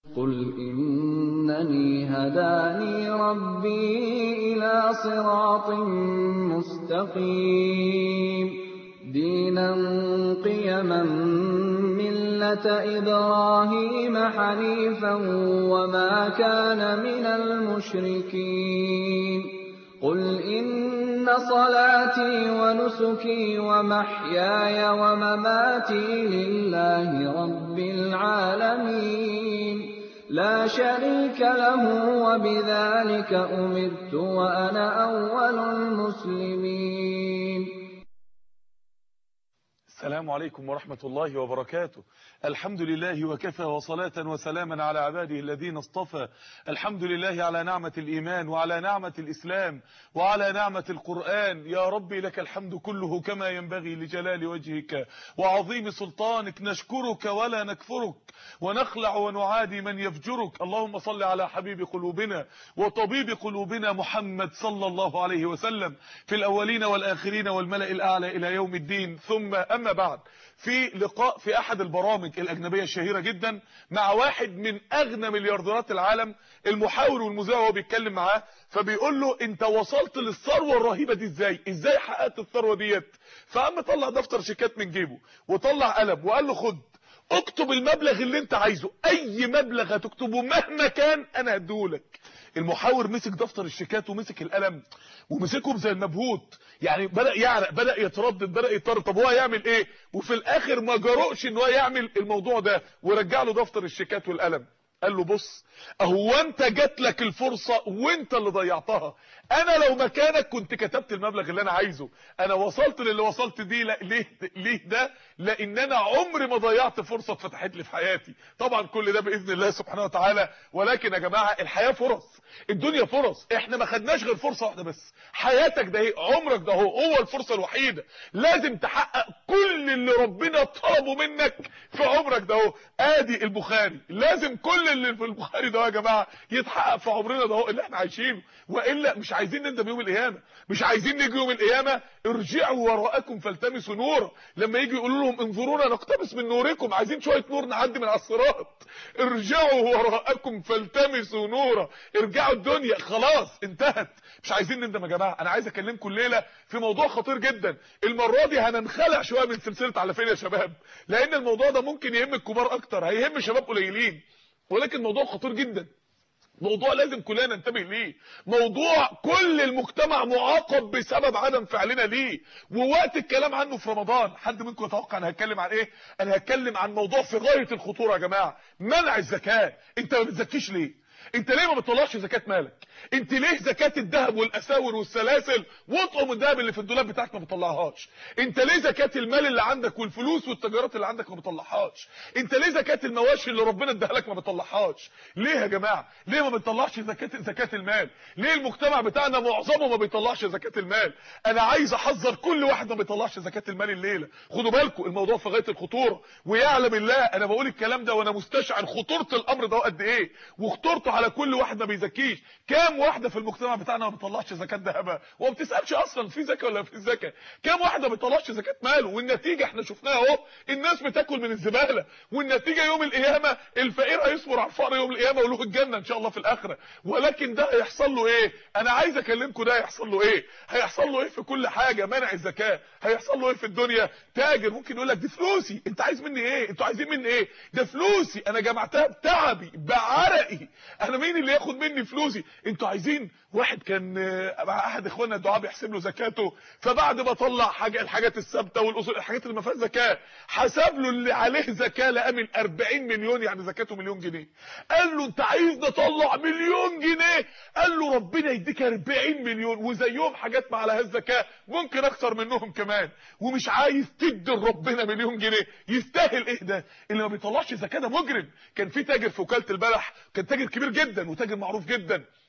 قُلْ إِنَّنِي هَدَانِي رَبِّي إِلَىٰ صِرَاطٍ مُّسْتَقِيمٍ دِينًا قِيَمًا مِّلَّةَ إِبْرَاهِيمَ حَنِيفًا وَمَا كَانَ مِنَ الْمُشْرِكِينَ قُلْ إِنَّ صَلَاتِي وَنُسُكِي وَمَحْيَايَ وَمَمَاتِي لِلَّهِ رَبِّ الْعَالَمِينَ لَا شَرِيكَ لَهُ ۖ وَبِذَٰلِكَ أُمِرْتُ وَأَنَا أَوَّلُ الْمُسْلِمِينَ السلام عليكم ورحمة الله وبركاته الحمد لله وكفى وصلاة وسلاما على عباده الذين اصطفى الحمد لله على نعمة الإيمان وعلى نعمة الإسلام وعلى نعمة القرآن يا ربي لك الحمد كله كما ينبغي لجلال وجهك وعظيم سلطانك نشكرك ولا نكفرك ونخلع ونعادي من يفجرك اللهم صل على حبيب قلوبنا وطبيب قلوبنا محمد صلى الله عليه وسلم في الأولين والآخرين والملأ الأعلى إلى يوم الدين ثم أما بعد في لقاء في احد البرامج الاجنبيه الشهيره جدا مع واحد من اغنى مليارديرات العالم المحاور والمذيع وهو بيتكلم معاه فبيقول له انت وصلت للثروه الرهيبه دي ازاي ازاي حققت الثروه ديت فقام طلع دفتر شيكات من جيبه وطلع قلم وقال له خد اكتب المبلغ اللي انت عايزه اي مبلغ هتكتبه مهما كان انا هديهولك المحاور مسك دفتر الشيكات ومسك القلم ومسكهم زي المبهوت يعني بدا يعرق بدا يتردد بدا يضطر طب هو هيعمل ايه وفي الاخر ما جرؤش ان هو يعمل الموضوع ده ورجع له دفتر الشيكات والقلم قال له بص اهو انت جات لك الفرصه وانت اللي ضيعتها انا لو مكانك كنت كتبت المبلغ اللي انا عايزه انا وصلت للي وصلت دي لا ليه ليه ده لان انا عمري ما ضيعت فرصه اتفتحت لي في حياتي طبعا كل ده باذن الله سبحانه وتعالى ولكن يا جماعه الحياه فرص الدنيا فرص احنا ما خدناش غير فرصه واحده بس حياتك ده ايه عمرك ده هو هو الفرصه الوحيده لازم تحقق كل اللي ربنا طلبه منك في عمرك ده هو ادي البخاري لازم كل اللي في البخاري ده يا جماعه يتحقق في عمرنا ده هو اللي احنا عايشينه والا مش عايزين نندم يوم القيامه مش عايزين نيجي يوم القيامه ارجعوا وراءكم فالتمسوا نورا لما يجي يقولوا لهم انظرونا نقتبس من نوركم عايزين شويه نور نعدي من على الصراط ارجعوا وراءكم فالتمسوا نورا ارجعوا الدنيا خلاص انتهت مش عايزين نندم يا جماعه انا عايز اكلمكم الليله في موضوع خطير جدا المره دي هننخلع شويه من سلسله على فين يا شباب لان الموضوع ده ممكن يهم الكبار اكتر هيهم شباب قليلين ولكن موضوع خطير جدا موضوع لازم كلنا ننتبه ليه موضوع كل المجتمع معاقب بسبب عدم فعلنا ليه ووقت الكلام عنه في رمضان حد منكم يتوقع انا هتكلم عن ايه انا هتكلم عن موضوع في غايه الخطوره يا جماعه منع الزكاه انت ما بتزكيش ليه انت ليه ما بتطلعش زكاه مالك انت ليه زكاه الذهب والاساور والسلاسل واطقم الذهب اللي في الدولاب بتاعك ما بتطلعهاش انت ليه زكاه المال اللي عندك والفلوس والتجارات اللي عندك ما بتطلعهاش انت ليه زكاه المواشي اللي ربنا اداها لك ما بتطلعهاش ليه يا جماعه ليه ما بنطلعش زكاه زكاه المال ليه المجتمع بتاعنا معظمه ما بيطلعش زكاه المال انا عايز احذر كل واحد ما بيطلعش زكاه المال الليله خدوا بالكم الموضوع في غايه الخطوره ويعلم الله انا بقول الكلام ده وانا مستشعر خطوره الامر ده قد ايه وخطورته على كل واحد ما بيزكيش كام واحده في المجتمع بتاعنا ما بتطلعش زكاه ذهبها وما بتسالش اصلا في زكاه ولا في زكاه كام واحده ما بتطلعش زكاه ماله والنتيجه احنا شفناها اهو الناس بتاكل من الزباله والنتيجه يوم القيامه الفقير هيصبر على الفقر يوم القيامه وله الجنه ان شاء الله في الاخره ولكن ده هيحصل له ايه انا عايز اكلمكم ده هيحصل له ايه هيحصل له ايه في كل حاجه منع الزكاه هيحصل له ايه في الدنيا تاجر ممكن يقول لك دي فلوسي انت عايز مني ايه انتوا عايزين مني ايه ده فلوسي انا جمعتها بتعبي بعرقي انا مين اللي ياخد مني فلوسي انتوا عايزين واحد كان مع احد اخواننا الدعاء بيحسب له زكاته فبعد ما طلع حاجه الحاجات الثابته والاصول الحاجات اللي ما فيهاش زكاه حسب له اللي عليه زكاه لقى من 40 مليون يعني زكاته مليون جنيه قال له انت عايز نطلع مليون جنيه قال له ربنا يديك 40 مليون وزيهم حاجات ما عليهاش زكاه ممكن اكتر منهم كمان ومش عايز تدي لربنا مليون جنيه يستاهل ايه ده اللي ما بيطلعش زكاه ده مجرم كان في تاجر في وكاله البلح كان تاجر كبير جدا وتاجر معروف جدا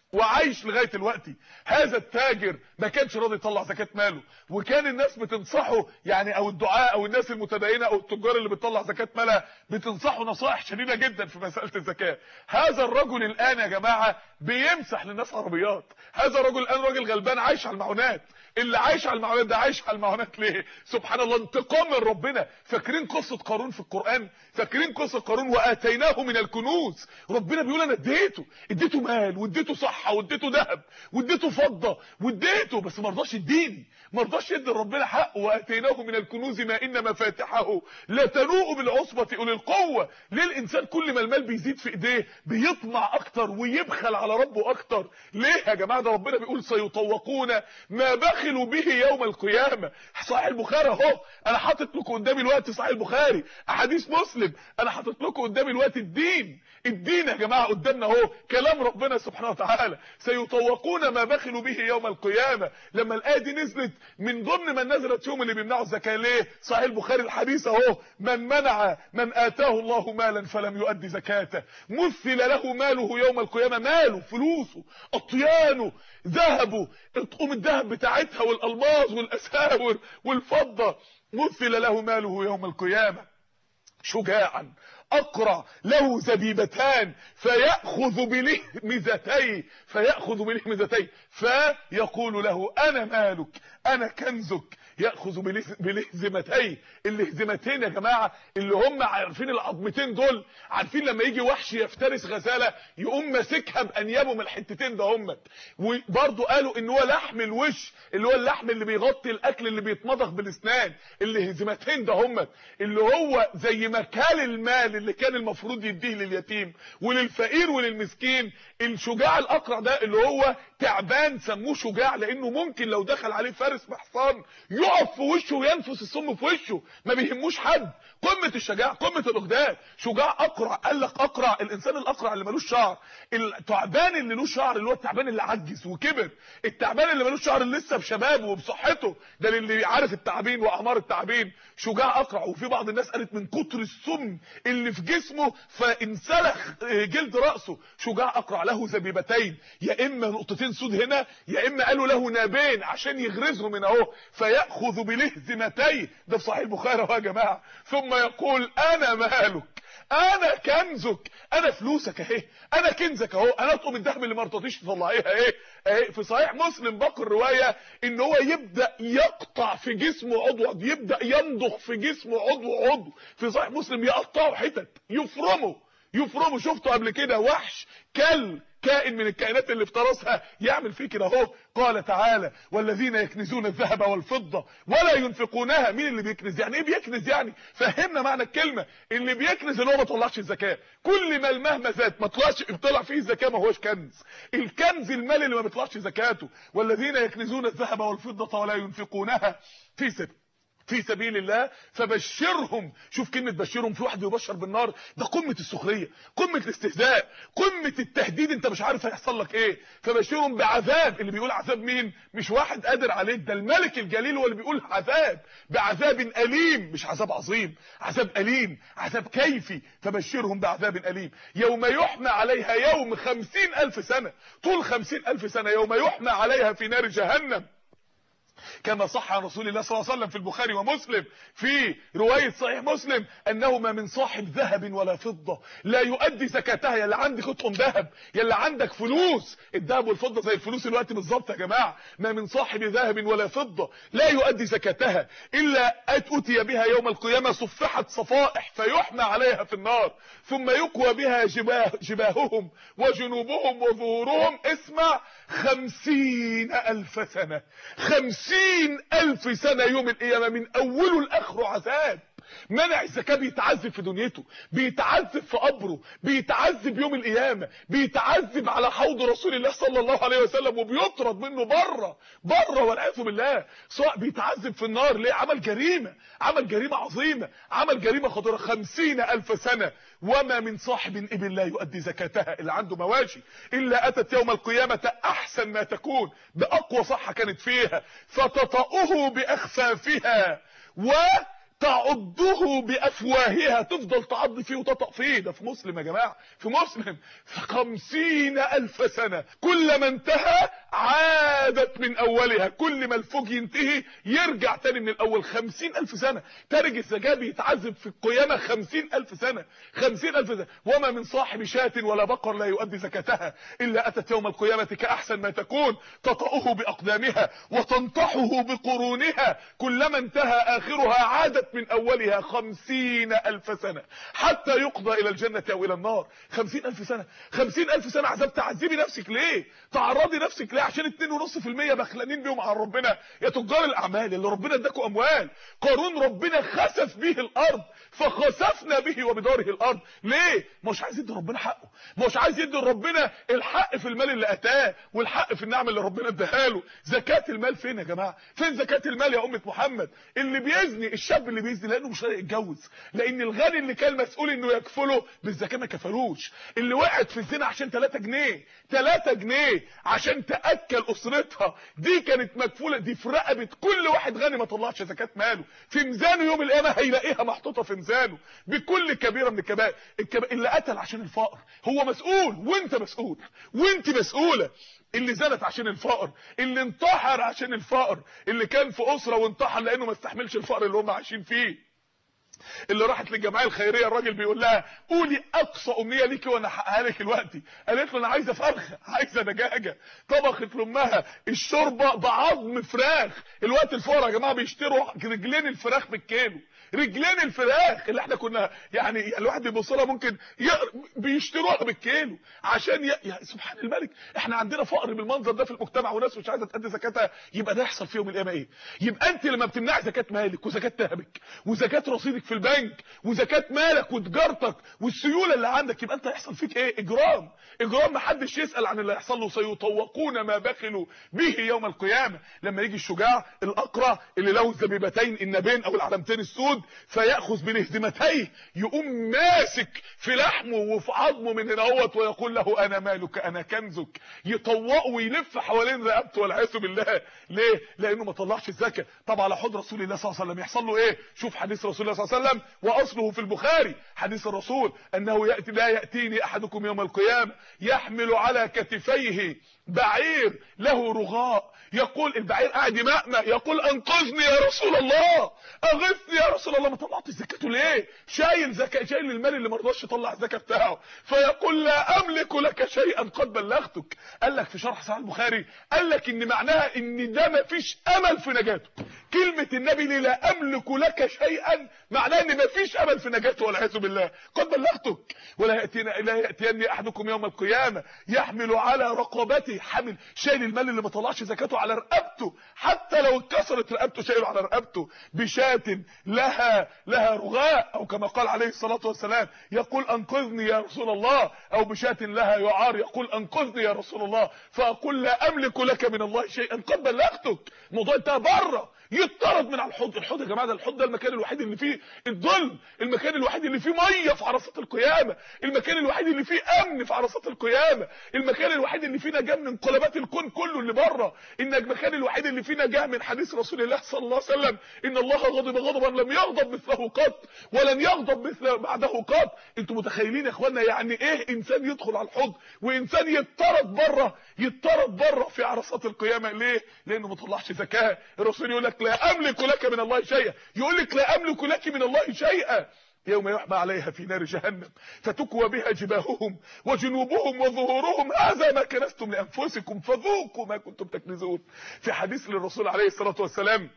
وعايش لغايه دلوقتي هذا التاجر ما كانش راضي يطلع زكاه ماله وكان الناس بتنصحه يعني او الدعاء او الناس المتدينه او التجار اللي بتطلع زكاه مالها بتنصحه نصائح شديده جدا في مساله الزكاه هذا الرجل الان يا جماعه بيمسح للناس عربيات هذا الرجل الان راجل غلبان عايش على المعونات اللي عايش على المعونات ده عايش على المعونات ليه سبحان الله انتقام من ربنا فاكرين قصه قارون في القران فاكرين قصه قارون واتيناه من الكنوز ربنا بيقول انا اديته اديته مال واديته صحه واديته ذهب واديته فضه واديته بس ما رضاش يديني ما رضاش يدي ربنا حقه واتيناه من الكنوز ما ان مفاتحه لا تنوء بالعصبه اولي القوه ليه الانسان كل ما المال بيزيد في ايديه بيطمع اكتر ويبخل على ربه اكتر ليه يا جماعه ده ربنا بيقول سيطوقون ما بخلوا به يوم القيامه صحيح البخاري اهو انا حاطط لكم قدامي الوقت صحيح البخاري احاديث مسلم انا حاطط لكم قدامي الوقت الدين الدين يا جماعه قدامنا اهو كلام ربنا سبحانه وتعالى سيطوقون ما بخلوا به يوم القيامه لما الايه دي نزلت من ضمن من نزلت فيهم اللي بيمنعوا الزكاه ليه صحيح البخاري الحديث اهو من منع من اتاه الله مالا فلم يؤدي زكاته مثل له ماله يوم القيامه ماله فلوسه اطيانه ذهبه اطقم الذهب بتاعتها والالماظ والاساور والفضه مثل له ماله يوم القيامه شجاعا اقرع له زبيبتان فياخذ بلهمزتيه فياخذ بلهمزتيه فيقول له انا مالك انا كنزك ياخذ بلهزمتيه اللهزمتين يا جماعه اللي هم عارفين العظمتين دول عارفين لما يجي وحش يفترس غزاله يقوم ماسكها بانيابه من الحتتين ده هم وبرضه قالوا ان هو لحم الوش اللي هو اللحم اللي بيغطي الاكل اللي بيتمضغ بالاسنان اللهزمتين ده هم اللي هو زي مكال المال اللي كان المفروض يديه لليتيم وللفقير وللمسكين الشجاع الاقرع ده اللي هو تعبان سموه شجاع لانه ممكن لو دخل عليه فارس بحصان يقف في وشه وينفس السم في وشه ما بيهموش حد قمه الشجاعه قمه الاجداد شجاع اقرع قال لك اقرع الانسان الاقرع اللي ملوش شعر التعبان اللي له شعر اللي هو التعبان اللي عجز وكبر التعبان اللي ملوش شعر اللي لسه بشبابه وبصحته ده اللي عارف التعابين واعمار التعابين شجاع اقرع وفي بعض الناس قالت من كتر السم اللي في جسمه فانسلخ جلد راسه شجاع اقرع له زبيبتين يا اما نقطتين سود هنا يا اما قالوا له نابين عشان يغرزهم من اهو فياخذ بلهزمتيه ده في صحيح البخاري اهو يا جماعه ثم يقول انا مالك انا كنزك انا فلوسك اهي انا كنزك اهو انا اطقم الذهب اللي ما رضيتيش تطلعيها اهي اهي في صحيح مسلم باقي الروايه ان هو يبدا يقطع في جسمه عضو يبدا يمضغ في جسمه عضو عضو في صحيح مسلم يقطعه حتت يفرمه يفرمه شفته قبل كده وحش كل كائن من الكائنات اللي افترسها يعمل فيه كده اهو قال تعالى والذين يكنزون الذهب والفضه ولا ينفقونها مين اللي بيكنز يعني ايه بيكنز يعني فهمنا معنى الكلمه اللي بيكنز اللي هو ما طلعش الزكاه كل ما المهما زاد ما طلعش طلع فيه الزكاه ما هوش كنز الكنز المال اللي ما بيطلعش زكاته والذين يكنزون الذهب والفضه ولا ينفقونها في سبيل في سبيل الله فبشرهم شوف كلمه بشرهم في واحد يبشر بالنار ده قمه السخريه قمه الاستهزاء قمه التهديد انت مش عارف هيحصل لك ايه فبشرهم بعذاب اللي بيقول عذاب مين مش واحد قادر عليك ده الملك الجليل هو اللي بيقول عذاب بعذاب اليم مش عذاب عظيم عذاب اليم عذاب كيفي فبشرهم بعذاب اليم يوم يحمى عليها يوم خمسين الف سنه طول خمسين الف سنه يوم يحمى عليها في نار جهنم كما صح عن رسول الله صلى الله عليه وسلم في البخاري ومسلم في رواية صحيح مسلم انه ما من صاحب ذهب ولا فضة لا يؤدي زكاتها يا اللي عندك اطقم ذهب يا اللي عندك فلوس الذهب والفضة زي الفلوس الوقت بالظبط يا جماعة ما من صاحب ذهب ولا فضة لا يؤدي زكاتها الا اتي بها يوم القيامة صفحت صفائح فيحمى عليها في النار ثم يقوى بها جباه جباههم وجنوبهم وظهورهم اسمع خمسين الف سنة خمسين الف سنة يوم القيامة من اوله لاخره عذاب منع الزكاه بيتعذب في دنيته بيتعذب في قبره بيتعذب يوم القيامه بيتعذب على حوض رسول الله صلى الله عليه وسلم وبيطرد منه بره بره والعياذ بالله سواء بيتعذب في النار ليه عمل جريمه عمل جريمه عظيمه عمل جريمه خطيره خمسين الف سنه وما من صاحب ابل لا يؤدي زكاتها اللي عنده مواشي الا اتت يوم القيامه احسن ما تكون باقوى صحه كانت فيها فتطأه باخفافها و تعضه بافواهها تفضل تعض فيه وتطأ فيه ده في مسلم يا جماعه في مسلم خمسين الف سنه كلما انتهى عادت من اولها كل ما الفوج ينتهي يرجع تاني من الاول خمسين الف سنه تارج الزكاه بيتعذب في القيامه خمسين الف سنه خمسين الف سنه وما من صاحب شاة ولا بقر لا يؤدي زكاتها الا اتت يوم القيامه كاحسن ما تكون تطأه باقدامها وتنطحه بقرونها كلما انتهى اخرها عادت من اولها خمسين الف سنة حتى يقضى الى الجنة او الى النار خمسين الف سنة خمسين الف سنة عذاب تعذبي نفسك ليه تعرضي نفسك ليه عشان اتنين ونص في المية بخلانين بيهم على ربنا يا تجار الاعمال اللي ربنا اداكوا اموال قارون ربنا خسف به الارض فخسفنا به وبداره الارض ليه مش عايز يدي ربنا حقه مش عايز يدي ربنا الحق في المال اللي اتاه والحق في النعم اللي ربنا اداها له زكاة المال فين يا جماعة فين زكاة المال يا امة محمد اللي بيزني الشاب اللي بيزني لانه مش رايق يتجوز لان الغني اللي كان مسؤول انه يكفله بالزكاه ما كفلوش اللي وقعت في الزنا عشان 3 جنيه 3 جنيه عشان تاكل اسرتها دي كانت مكفوله دي في رقبه كل واحد غني ما طلعش زكاه ماله في ميزانه يوم القيامه هيلاقيها محطوطه في ميزانه بكل كبيره من الكبائر الكب... اللي قتل عشان الفقر هو مسؤول وانت مسؤول وانت مسؤوله اللي زنت عشان الفقر اللي انتحر عشان الفقر اللي كان في اسره وانتحر لانه ما استحملش الفقر اللي هم عايشين فيه اللي راحت للجمعيه الخيريه الراجل بيقول لها قولي اقصى امنيه ليكي وانا احققها لك دلوقتي قالت له انا عايزه فرخه عايزه دجاجه طبخت لامها الشوربه بعظم فراخ الوقت الفقراء يا جماعه بيشتروا رجلين الفراخ بالكيلو رجلين الفراخ اللي احنا كنا يعني الواحد بيبص لها ممكن ي... بيشتروها بالكيلو عشان ي... يا سبحان الملك احنا عندنا فقر بالمنظر ده في المجتمع وناس مش عايزه تأدي زكاتها يبقى ده يحصل فيهم القيامه ايه يبقى انت لما بتمنعي زكاه مالك وزكاه ذهبك وزكاه رصيدك في البنك وزكاه مالك وتجارتك والسيوله اللي عندك يبقى انت هيحصل فيك ايه اجرام اجرام محدش يسال عن اللي هيحصل له سيطوقون ما بخلوا به يوم القيامه لما يجي الشجاع الاقرع اللي له الزبيبتين النبين او العلامتين السود فياخذ بلهزمتيه يقوم ماسك في لحمه وفي عظمه من هنا اهوت ويقول له انا مالك انا كنزك يطوقه ويلف حوالين رقبته والعياذ بالله ليه لانه ما طلعش الزكاه طب على حوض رسول الله صلى الله عليه وسلم يحصل له ايه شوف حديث رسول الله صلى الله عليه وسلم واصله في البخاري حديث الرسول انه ياتي لا ياتيني احدكم يوم القيامه يحمل على كتفيه بعير له رغاء يقول البعير قاعد يمأمأ يقول انقذني يا رسول الله اغثني يا رسول الله ما طلعتش زكاته ليه شايل زكاه شايل المال اللي ما رضاش يطلع الزكاه بتاعه فيقول لا املك لك شيئا قد بلغتك قال لك في شرح صحيح البخاري قال لك ان معناها ان ده ما فيش امل في نجاته كلمه النبي ليه لا املك لك شيئا معناه ان ما فيش امل في نجاته والعياذ بالله قد بلغتك ولا ياتينا لا ياتيني احدكم يوم القيامه يحمل على رقبته حمل شايل المال اللي ما طلعش زكاته على رقبته حتى لو اتكسرت رقبته شايله على رقبته بشاة لها لها رغاء او كما قال عليه الصلاه والسلام يقول انقذني يا رسول الله او بشاة لها يعار يقول انقذني يا رسول الله فاقول لا املك لك من الله شيئا قد بلغتك الموضوع انتهى بره يطرد من على الحوض الحوض يا جماعه ده الحوض ده المكان الوحيد اللي فيه الظلم المكان الوحيد اللي فيه ميه في عرصات القيامه المكان الوحيد اللي فيه امن في عرصات القيامه المكان الوحيد اللي فيه نجاه من انقلابات الكون كله اللي بره ان المكان الوحيد اللي فيه نجاه من حديث رسول الله صلى الله عليه وسلم ان الله غضب غضبا لم يغضب مثله قط ولن يغضب مثل بعده قط انتوا متخيلين يا اخوانا يعني ايه انسان يدخل على الحوض وانسان يطرد بره يطرد بره في عرصات القيامه ليه لانه ما طلعش زكاه الرسول يقول لك لا املك لك من الله شيئا يقول لك لا املك لك من الله شيئا يوم يحمى عليها في نار جهنم فتكوى بها جباههم وجنوبهم وظهورهم هذا ما كنستم لانفسكم فذوقوا ما كنتم تكنزون في حديث للرسول عليه الصلاه والسلام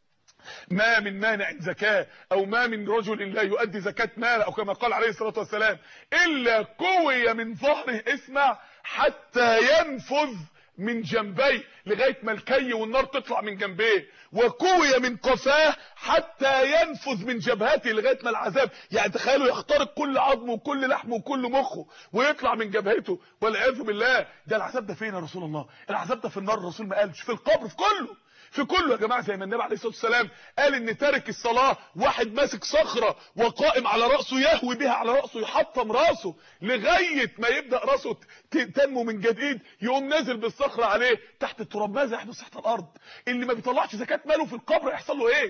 ما من مانع زكاة او ما من رجل لا يؤدي زكاة مال او كما قال عليه الصلاة والسلام الا كوي من ظهره اسمع حتى ينفذ من جنبيه لغايه ما الكي والنار تطلع من جنبيه وكوي من قفاه حتى ينفذ من جبهته لغايه ما العذاب يعني تخيلوا يخترق كل عظمه وكل لحمه وكل مخه ويطلع من جبهته والعياذ بالله ده العذاب ده فين يا رسول الله العذاب ده في النار الرسول ما قالش في القبر في كله في كله يا جماعه زي ما النبي عليه الصلاه والسلام قال ان تارك الصلاه واحد ماسك صخره وقائم على راسه يهوي بها على راسه يحطم راسه لغايه ما يبدا راسه تنمو من جديد يقوم نازل بالصخره عليه تحت التراب ماذا يحدث تحت الارض اللي ما بيطلعش زكاه ماله في القبر يحصل له ايه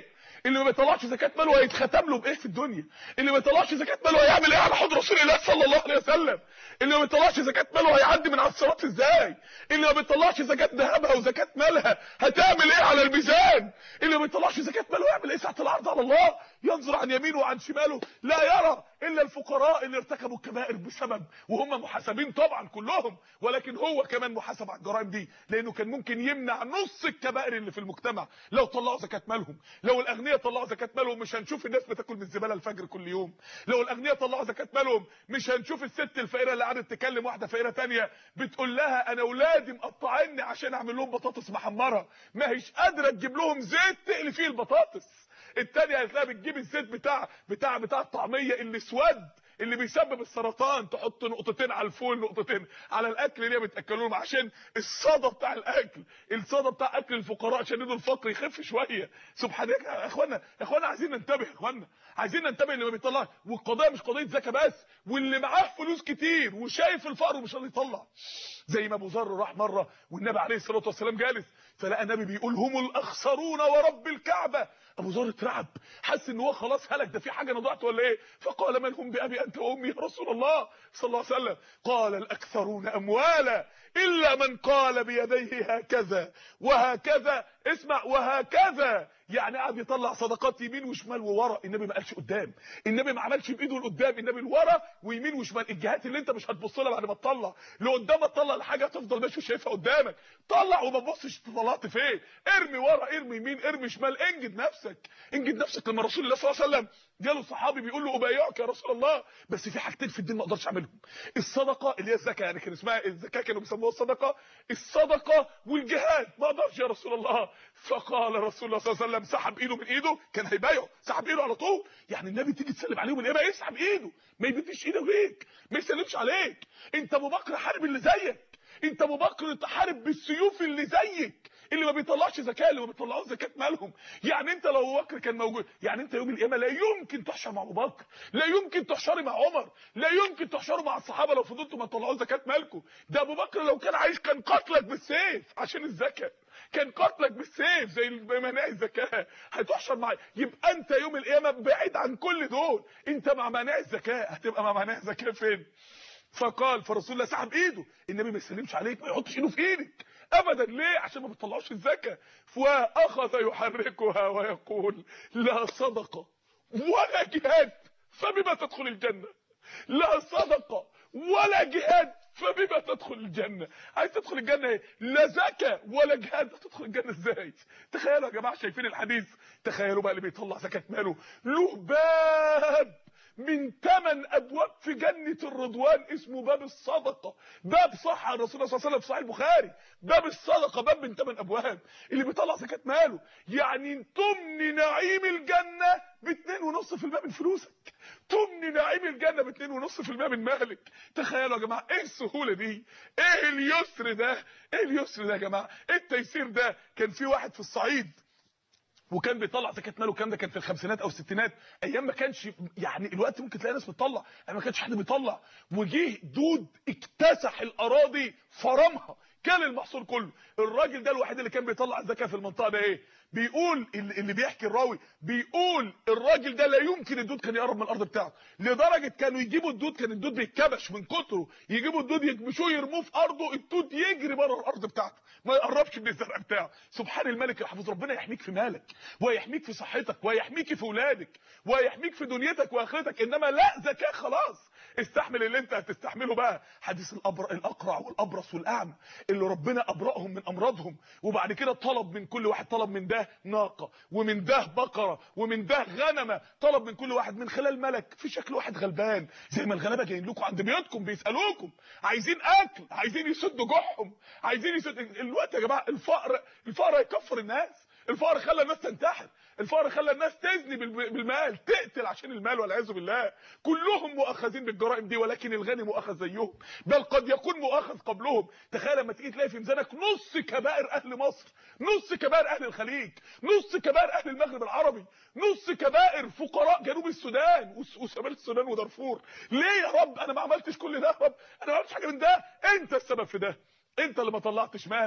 اللي ما بيطلعش زكاه ماله هيتختم له بايه في الدنيا اللي ما بيطلعش زكاه ماله هيعمل ايه على حوض رسول الله صلى الله عليه وسلم اللي ما بيطلعش زكاه ماله هيعدي من على الصراط ازاي اللي ما بيطلعش زكاه ذهبها وزكاه مالها هتعمل ايه على الميزان اللي ما بيطلعش زكاه ماله يعمل ايه ساعه العرض على الله ينظر عن يمينه وعن شماله لا يرى الا الفقراء اللي ارتكبوا الكبائر بسبب وهم محاسبين طبعا كلهم ولكن هو كمان محاسب على الجرائم دي لانه كان ممكن يمنع نص الكبائر اللي في المجتمع لو طلعوا زكاه مالهم لو الاغنياء طلعوا زكاه مالهم مش هنشوف الناس بتاكل من الزباله الفجر كل يوم لو الاغنياء طلعوا زكاه مالهم مش هنشوف الست الفقيره اللي قعدت تكلم واحده فقيره تانية بتقول لها انا اولادي مقطعيني عشان اعمل لهم بطاطس محمره ما هيش قادره تجيب لهم زيت تقلي فيه البطاطس التانية هتلاقي بتجيب الزيت بتاع بتاع بتاع الطعميه اللي اسود اللي بيسبب السرطان تحط نقطتين على الفول نقطتين على الاكل اللي بتاكلوهم عشان الصدى بتاع الاكل الصدى بتاع اكل الفقراء عشان ايده الفقر يخف شويه سبحان الله يا اخوانا يا اخوانا عايزين ننتبه يا اخوانا عايزين ننتبه اللي ما بيطلعش والقضيه مش قضيه زكاه بس واللي معاه فلوس كتير وشايف الفقر ومش راضي يطلع زي ما ابو ذر راح مره والنبي عليه الصلاه والسلام جالس فلقى النبي بيقول هم الاخسرون ورب الكعبه ابو ذر اترعب حس ان هو خلاص هلك ده في حاجه انا ضعت ولا ايه فقال من هم بابي انت وامي يا رسول الله صلى الله عليه وسلم قال الاكثرون اموالا الا من قال بيديه هكذا وهكذا اسمع وهكذا يعني قاعد يطلع صدقات يمين وشمال وورا النبي ما قالش قدام النبي ما عملش بايده لقدام النبي لورا ويمين وشمال الجهات اللي انت مش هتبص لها بعد ما تطلع لقدام تطلع الحاجه تفضل ماشي شايفها قدامك طلع وما تبصش طلعت فين ارمي ورا ارمي يمين ارمي شمال انجد نفسك انجد نفسك لما رسول الله صلى الله عليه وسلم جاله صحابي بيقول له ابايعك يا رسول الله بس في حاجتين في الدين ما اقدرش اعملهم الصدقه اللي هي الزكاه يعني كان اسمها الزكاه كانوا بيسموها الصدقه الصدقه والجهاد ما اقدرش يا رسول الله فقال رسول الله صلى الله عليه وسلم سحب ايده من ايده كان هيبايعه سحب ايده على طول يعني النبي تيجي تسلم عليه والايه بقى يسحب ايده ما يمدش ايده فيك ما يسلمش عليك انت ابو بكر حارب اللي زيك انت ابو بكر تحارب بالسيوف اللي زيك اللي ما بيطلعش زكاه اللي ما بيطلعوش زكاه مالهم يعني انت لو ابو بكر كان موجود يعني انت يوم القيامه لا يمكن تحشر مع ابو بكر لا يمكن تحشري مع عمر لا يمكن تحشروا مع الصحابه لو فضلتوا ما تطلعوش زكاه مالكم ده ابو بكر لو كان عايش كان قتلك بالسيف عشان الزكاه كان قتلك بالسيف زي مناهي الزكاه هتحشر معايا يبقى انت يوم القيامه بعيد عن كل دول انت مع مناهي الزكاه هتبقى مع مناهي الزكاه فين فقال فرسول الله سحب ايده النبي ما يسلمش عليك ما يحطش ايده في ايدك ابدا ليه عشان ما بتطلعوش الزكاه واخذ يحركها ويقول لا صدقه ولا جهاد فبما تدخل الجنه لا صدقه ولا جهاد فبما تدخل الجنة عايز تدخل الجنة ايه لا زكاة ولا جهاد تدخل الجنة ازاي تخيلوا يا جماعة شايفين الحديث تخيلوا بقى اللي بيطلع زكاة ماله له باب من ثمان ابواب في جنة الرضوان اسمه باب الصدقة باب صح عن رسول الله صلى الله عليه وسلم في صحيح البخاري باب الصدقة باب من ثمان ابواب اللي بيطلع زكاة ماله يعني تمن نعيم الجنة باتنين ونص في الماء من فلوسك تمن نعيم الجنة باتنين ونص في الماء من مالك تخيلوا يا جماعة ايه السهولة دي ايه اليسر ده ايه اليسر ده يا جماعة ايه التيسير ده كان في واحد في الصعيد وكان بيطلع زكاه ماله الكلام ده كان في الخمسينات او الستينات ايام ما كانش يعني الوقت ممكن تلاقي ناس بتطلع ايام ما كانش حد بيطلع وجه دود اكتسح الاراضي فرمها كل المحصول كله الراجل ده الوحيد اللي كان بيطلع الزكاه في المنطقه ده ايه بيقول اللي بيحكي الراوي بيقول الراجل ده لا يمكن الدود كان يقرب من الارض بتاعته لدرجه كانوا يجيبوا الدود كان الدود بيتكبش من كتره يجيبوا الدود يكبشوه يرموه في ارضه الدود يجري بره الارض بتاعته ما يقربش من الزرع بتاعه سبحان الملك الحفيظ ربنا يحميك في مالك ويحميك في صحتك ويحميك في اولادك ويحميك في دنيتك واخرتك انما لا زكاه خلاص استحمل اللي انت هتستحمله بقى حديث الأبر... الاقرع والابرص والاعمى اللي ربنا ابرأهم من امراضهم وبعد كده طلب من كل واحد طلب من ده ناقه ومن ده بقره ومن ده غنمه طلب من كل واحد من خلال ملك في شكل واحد غلبان زي ما الغلابه جايين لكم عند بيوتكم بيسالوكم عايزين اكل عايزين يسدوا جوعهم عايزين يسدوا الوقت يا جماعه الفقر الفقر هيكفر الناس الفقر خلى الناس تنتحر الفقر خلى الناس تزني بالمال تقتل عشان المال والعياذ بالله كلهم مؤاخذين بالجرائم دي ولكن الغني مؤاخذ زيهم بل قد يكون مؤاخذ قبلهم تخيل لما تيجي تلاقي في ميزانك نص كبائر اهل مصر نص كبائر اهل الخليج نص كبائر اهل المغرب العربي نص كبائر فقراء جنوب السودان وشمال السودان ودارفور ليه يا رب انا ما عملتش كل ده يا رب انا ما عملتش حاجه من ده انت السبب في ده انت اللي ما طلعتش مالك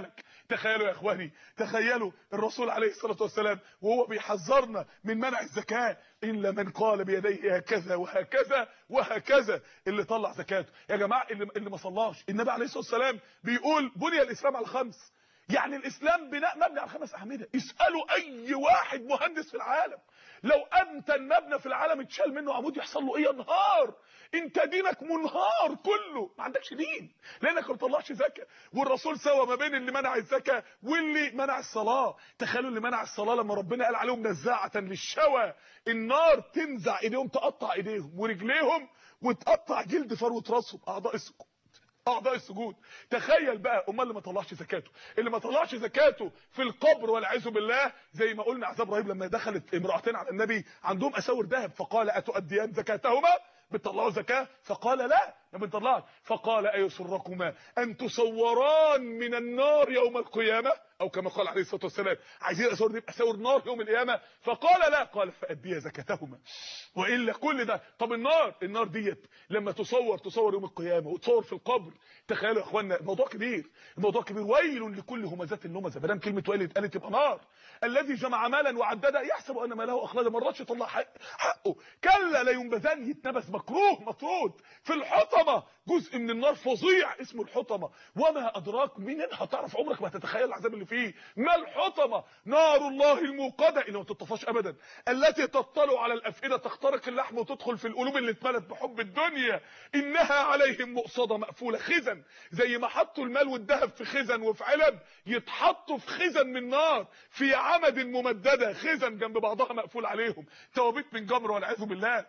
تخيلوا يا اخواني تخيلوا الرسول عليه الصلاه والسلام وهو بيحذرنا من منع الزكاه الا من قال بيديه هكذا وهكذا وهكذا اللي طلع زكاته يا جماعه اللي اللي ما صلاش النبي عليه الصلاه والسلام بيقول بني الاسلام على الخمس يعني الاسلام بناء مبني على خمس اعمده اسالوا اي واحد مهندس في العالم لو امتن مبنى في العالم اتشال منه عمود يحصل له ايه ينهار انت دينك منهار كله ما عندكش دين لانك ما بتطلعش زكاه والرسول سوى ما بين اللي منع الزكاه واللي منع الصلاه تخيلوا اللي منع الصلاه لما ربنا قال عليهم نزاعه للشوى النار تنزع ايديهم تقطع ايديهم ورجليهم وتقطع جلد فروه راسهم اعضاء السجود اعضاء السجود تخيل بقى امال اللي ما طلعش زكاته اللي ما طلعش زكاته في القبر والعياذ بالله زي ما قلنا عذاب رهيب لما دخلت امراتين على النبي عندهم اساور ذهب فقال اتؤديان زكاتهما بتطلعوا زكاه فقال لا ما بنطلعش فقال ايسركما ان تصوران من النار يوم القيامه او كما قال عليه الصلاه والسلام عايزين الاسور دي اساور نار يوم القيامه فقال لا قال فاديا زكاتهما والا كل ده طب النار النار ديت لما تصور تصور يوم القيامه وتصور في القبر تخيلوا يا اخوانا الموضوع كبير الموضوع كبير ويل لكل همزات اللمزه ما دام كلمه ويل اتقالت تبقى نار الذي جمع مالا وعدده يحسب ان ماله اخلده ما رضاش يطلع حق حقه كلا لا ينبذن يتنبذ مكروه مطرود في الحطمه جزء من النار فظيع اسمه الحطمه وما ادراك منين هتعرف عمرك ما تتخيل العذاب اللي فيه ما الحطمه نار الله الموقده اللي ما تطفاش ابدا التي تطلع على الافئده تخترق اللحم وتدخل في القلوب اللي اتملت بحب الدنيا انها عليهم مؤصده مقفوله خزن زي ما حطوا المال والذهب في خزن وفي علب يتحطوا في خزن من نار في عمد ممدده خزن جنب بعضها مقفول عليهم توابيت من جمر والعياذ بالله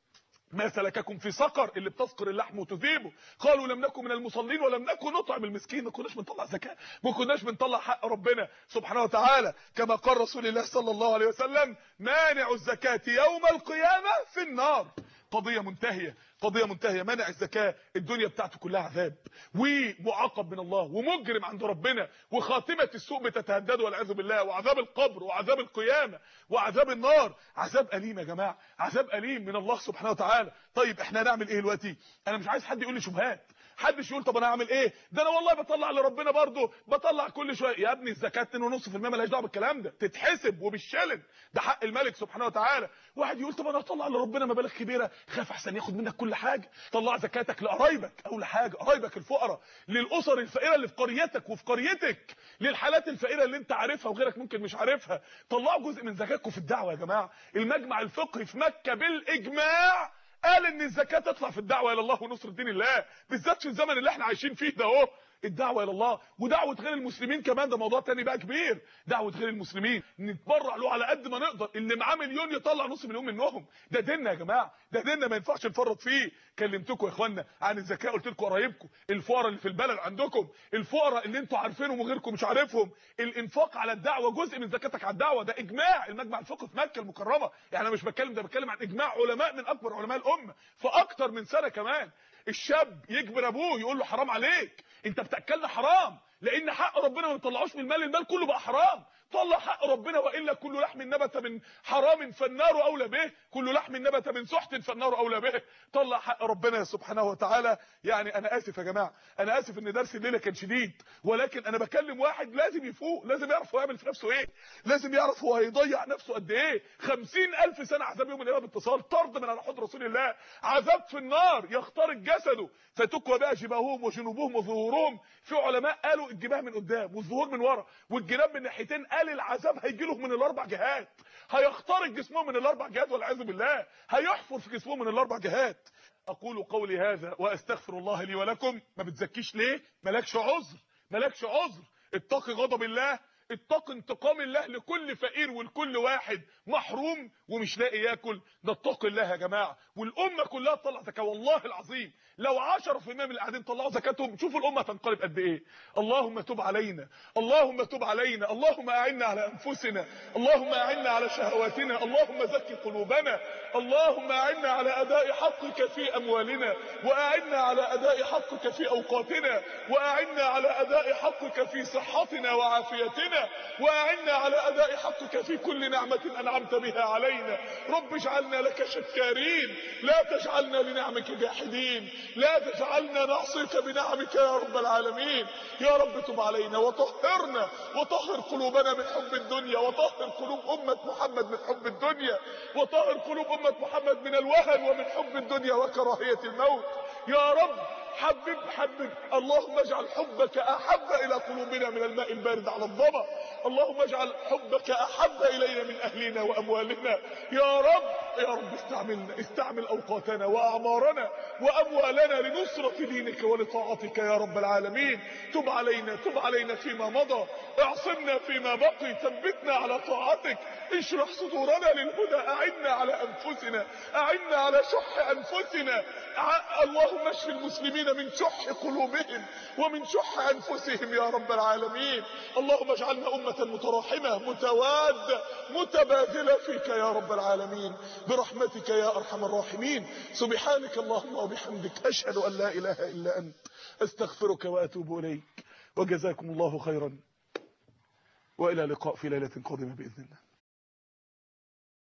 ما سلككم في سقر اللي بتسقر اللحم وتذيبه قالوا لم نكن من المصلين ولم نكن نطعم المسكين ما كناش بنطلع زكاه ما كناش بنطلع حق ربنا سبحانه وتعالى كما قال رسول الله صلى الله عليه وسلم مانع الزكاه يوم القيامه في النار قضيه منتهيه قضيه منتهيه منع الزكاه الدنيا بتاعته كلها عذاب ومعاقب من الله ومجرم عند ربنا وخاتمه السوء بتتهدد والعياذ بالله وعذاب القبر وعذاب القيامه وعذاب النار عذاب اليم يا جماعه عذاب اليم من الله سبحانه وتعالى طيب احنا هنعمل ايه دلوقتي انا مش عايز حد يقول لي شبهات حدش يقول طب انا هعمل ايه ده انا والله بطلع لربنا برضه بطلع كل شويه يا ابني الزكاه 2.5% مالهاش دعوه بالكلام ده تتحسب وبالشلن ده حق الملك سبحانه وتعالى واحد يقول طب انا هطلع لربنا مبالغ كبيره خاف احسن ياخد منك كل حاجه طلع زكاتك لقرايبك اول حاجه قرايبك الفقراء للاسر الفقيره اللي في قريتك وفي قريتك للحالات الفقيره اللي انت عارفها وغيرك ممكن مش عارفها طلعوا جزء من زكاتكم في الدعوه يا جماعه المجمع الفقهي في مكه بالاجماع قال ان الزكاه تطلع في الدعوه الى الله ونصر دين الله بالذات في الزمن اللي احنا عايشين فيه ده اهو الدعوه الى الله ودعوه غير المسلمين كمان ده موضوع تاني بقى كبير دعوه غير المسلمين نتبرع له على قد ما نقدر اللي معاه مليون يطلع نص مليون منهم ده ديننا يا جماعه ده ديننا ما ينفعش نفرط فيه كلمتكم يا اخوانا عن الزكاه قلت لكم قرايبكم الفقراء اللي في البلد عندكم الفقراء اللي انتوا عارفينهم وغيركم مش عارفهم الانفاق على الدعوه جزء من زكاتك على الدعوه ده اجماع المجمع الفقهي في مكه المكرمه يعني انا مش بتكلم ده بتكلم عن اجماع علماء من اكبر علماء الامه في اكتر من سنه كمان الشاب يجبر ابوه يقول له حرام عليك انت بتاكلنا حرام لان حق ربنا ما نطلعوش من المال المال كله بقى حرام طلع حق ربنا والا كل لحم نبت من حرام فالنار اولى به كل لحم نبت من سحت فالنار اولى به طلع حق ربنا سبحانه وتعالى يعني انا اسف يا جماعه انا اسف ان درس الليله كان شديد ولكن انا بكلم واحد لازم يفوق لازم يعرف هو يعمل في نفسه ايه لازم يعرف هو هيضيع نفسه قد ايه 50000 سنه عذاب يوم القيامه باتصال طرد من على حوض رسول الله عذاب في النار يخترق جسده فتكوى بقى جباههم وجنوبهم وظهورهم في علماء قالوا الجباه من قدام والظهور من ورا والجناب من ناحيتين قال العذاب هيجي لهم من الاربع جهات هيخترق جسمهم من الاربع جهات والعياذ بالله هيحفر في جسمهم من الاربع جهات اقول قولي هذا واستغفر الله لي ولكم ما بتزكيش ليه مالكش عذر مالكش عذر اتقي غضب الله اتق انتقام الله لكل فقير ولكل واحد محروم ومش لاقي ياكل نتقي الله يا جماعه والامه كلها تطلع زكاه والله العظيم لو 10% من اللي قاعدين طلعوا زكاتهم شوفوا الامه تنقلب قد ايه اللهم تب علينا اللهم تب علينا اللهم اعنا على انفسنا اللهم اعنا على شهواتنا اللهم زكي قلوبنا اللهم اعنا على اداء حقك في اموالنا واعنا على اداء حقك في اوقاتنا واعنا على اداء حقك في صحتنا وعافيتنا قلوبنا واعنا على اداء حقك في كل نعمة انعمت بها علينا رب اجعلنا لك شكارين لا تجعلنا لنعمك جاحدين لا تجعلنا نعصيك بنعمك يا رب العالمين يا رب تب علينا وطهرنا وطهر قلوبنا من حب الدنيا وطهر قلوب أمة محمد من حب الدنيا وطهر قلوب أمة محمد من الوهن ومن حب الدنيا وكراهية الموت يا رب حبب حبب اللهم اجعل حبك احب الى قلوبنا من الماء البارد على الظما اللهم اجعل حبك احب الينا من اهلنا واموالنا يا رب يا رب استعملنا استعمل اوقاتنا واعمارنا واموالنا لنصرة دينك ولطاعتك يا رب العالمين تب علينا تب علينا فيما مضى اعصمنا فيما بقي ثبتنا على طاعتك اشرح صدورنا للهدى اعنا على انفسنا اعنا على شح انفسنا ع- اللهم اشف المسلمين من شح قلوبهم ومن شح انفسهم يا رب العالمين اللهم اجعلنا امه متراحمه متواده متبادله فيك يا رب العالمين برحمتك يا ارحم الراحمين سبحانك اللهم وبحمدك اشهد ان لا اله الا انت استغفرك واتوب اليك وجزاكم الله خيرا والى لقاء في ليله قادمه باذن الله